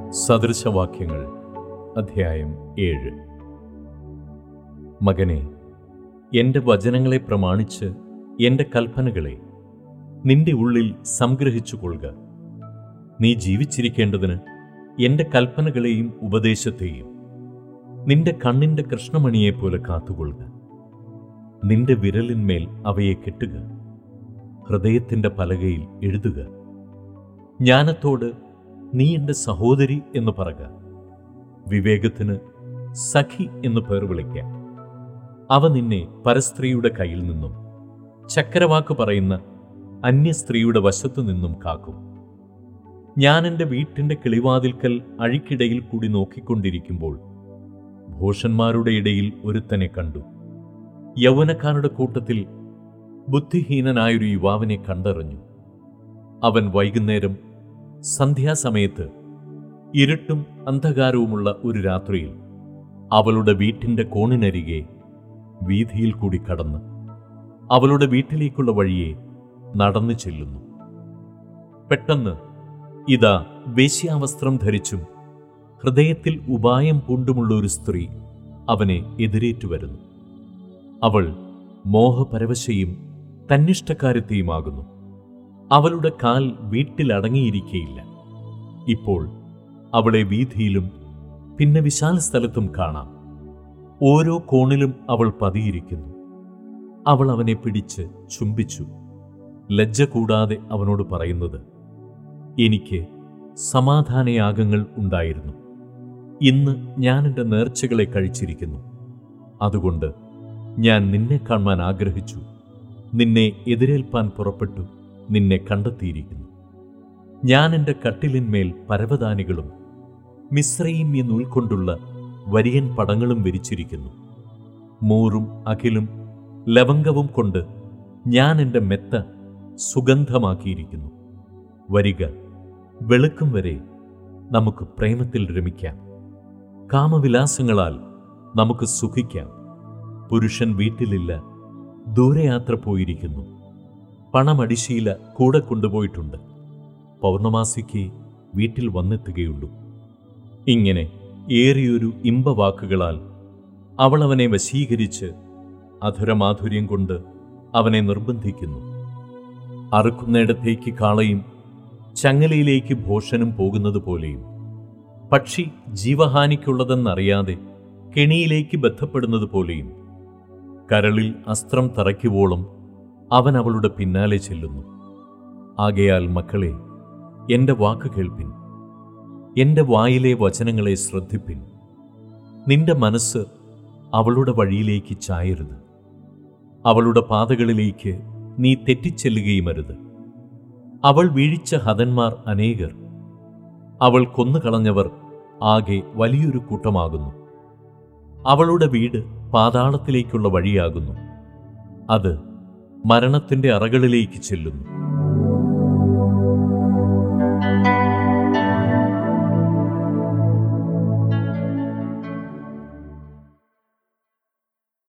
സദൃശവാക്യങ്ങൾ അധ്യായം ഏഴ് മകനെ എൻ്റെ വചനങ്ങളെ പ്രമാണിച്ച് എൻ്റെ കൽപ്പനകളെ നിന്റെ ഉള്ളിൽ സംഗ്രഹിച്ചു കൊള്ളുക നീ ജീവിച്ചിരിക്കേണ്ടതിന് എൻ്റെ കൽപ്പനകളെയും ഉപദേശത്തെയും നിന്റെ കണ്ണിൻ്റെ കൃഷ്ണമണിയെപ്പോലെ കാത്തുകൊള്ളുക നിന്റെ വിരലിന്മേൽ അവയെ കെട്ടുക ഹൃദയത്തിൻ്റെ പലകയിൽ എഴുതുക ജ്ഞാനത്തോട് നീ എൻ്റെ സഹോദരി എന്ന് പറക വിവേകത്തിന് സഖി എന്ന് പേർ വിളിക്കാം അവ നിന്നെ പരസ്ത്രീയുടെ കയ്യിൽ നിന്നും ചക്കരവാക്ക് പറയുന്ന അന്യസ്ത്രീയുടെ വശത്തു നിന്നും കാക്കും ഞാൻ എൻ്റെ വീട്ടിൻ്റെ കിളിവാതിൽക്കൽ അഴിക്കിടയിൽ കൂടി നോക്കിക്കൊണ്ടിരിക്കുമ്പോൾ ഭൂഷന്മാരുടെ ഇടയിൽ ഒരുത്തനെ കണ്ടു യൗവനക്കാരുടെ കൂട്ടത്തിൽ ബുദ്ധിഹീനനായൊരു യുവാവിനെ കണ്ടറിഞ്ഞു അവൻ വൈകുന്നേരം സന്ധ്യാസമയത്ത് ഇരുട്ടും അന്ധകാരവുമുള്ള ഒരു രാത്രിയിൽ അവളുടെ വീട്ടിൻ്റെ കോണിനരികെ വീതിയിൽ കൂടി കടന്ന് അവളുടെ വീട്ടിലേക്കുള്ള വഴിയെ നടന്നു ചെല്ലുന്നു പെട്ടെന്ന് ഇതാ വേശ്യാവസ്ത്രം ധരിച്ചും ഹൃദയത്തിൽ ഉപായം പൂണ്ടുമുള്ള ഒരു സ്ത്രീ അവനെ എതിരേറ്റു വരുന്നു അവൾ മോഹപരവശയും തന്നിഷ്ടക്കാരത്തെയുമാകുന്നു അവളുടെ കാൽ വീട്ടിലടങ്ങിയിരിക്കയില്ല ഇപ്പോൾ അവളെ വീതിയിലും പിന്നെ വിശാല സ്ഥലത്തും കാണാം ഓരോ കോണിലും അവൾ പതിയിരിക്കുന്നു അവൾ അവനെ പിടിച്ച് ചുംബിച്ചു ലജ്ജ കൂടാതെ അവനോട് പറയുന്നത് എനിക്ക് സമാധാനയാഗങ്ങൾ ഉണ്ടായിരുന്നു ഇന്ന് ഞാൻ എൻ്റെ നേർച്ചകളെ കഴിച്ചിരിക്കുന്നു അതുകൊണ്ട് ഞാൻ നിന്നെ കാണുവാൻ ആഗ്രഹിച്ചു നിന്നെ എതിരേൽപ്പാൻ പുറപ്പെട്ടു നിന്നെ കണ്ടെത്തിയിരിക്കുന്നു ഞാൻ എൻ്റെ കട്ടിലിന്മേൽ പരവതാനികളും മിശ്രയും ഈ നൂൽ കൊണ്ടുള്ള വരിയൻ പടങ്ങളും വിരിച്ചിരിക്കുന്നു മൂറും അഖിലും ലവംഗവും കൊണ്ട് ഞാൻ എൻ്റെ മെത്ത സുഗന്ധമാക്കിയിരിക്കുന്നു വരിക വെളുക്കും വരെ നമുക്ക് പ്രേമത്തിൽ രമിക്കാം കാമവിലാസങ്ങളാൽ നമുക്ക് സുഖിക്കാം പുരുഷൻ വീട്ടിലില്ല ദൂരയാത്ര പോയിരിക്കുന്നു പണമടിശീല കൂടെ കൊണ്ടുപോയിട്ടുണ്ട് പൗർണമാസിക്ക് വീട്ടിൽ വന്നെത്തുകയുള്ളൂ ഇങ്ങനെ ഏറിയൊരു ഇമ്പവാക്കുകളാൽ അവൾ അവനെ വശീകരിച്ച് അധുരമാധുര്യം കൊണ്ട് അവനെ നിർബന്ധിക്കുന്നു അറുക്കുന്നിടത്തേക്ക് കാളയും ചങ്ങലയിലേക്ക് ഭോഷനും പോകുന്നത് പോലെയും പക്ഷി ജീവഹാനിക്കുള്ളതെന്നറിയാതെ കെണിയിലേക്ക് ബന്ധപ്പെടുന്നത് പോലെയും കരളിൽ അസ്ത്രം തറയ്ക്കുവോളം അവൻ അവളുടെ പിന്നാലെ ചെല്ലുന്നു ആകയാൽ മക്കളെ എൻ്റെ വാക്ക് കേൾപ്പിൻ എൻ്റെ വായിലെ വചനങ്ങളെ ശ്രദ്ധിപ്പിൻ നിന്റെ മനസ്സ് അവളുടെ വഴിയിലേക്ക് ചായരുത് അവളുടെ പാതകളിലേക്ക് നീ തെറ്റിച്ചെല്ലുകയുമരുത് അവൾ വീഴിച്ച ഹതന്മാർ അനേകർ അവൾ കൊന്നുകളഞ്ഞവർ ആകെ വലിയൊരു കൂട്ടമാകുന്നു അവളുടെ വീട് പാതാളത്തിലേക്കുള്ള വഴിയാകുന്നു അത് മരണത്തിൻ്റെ അറകളിലേക്ക് ചെല്ലുന്നു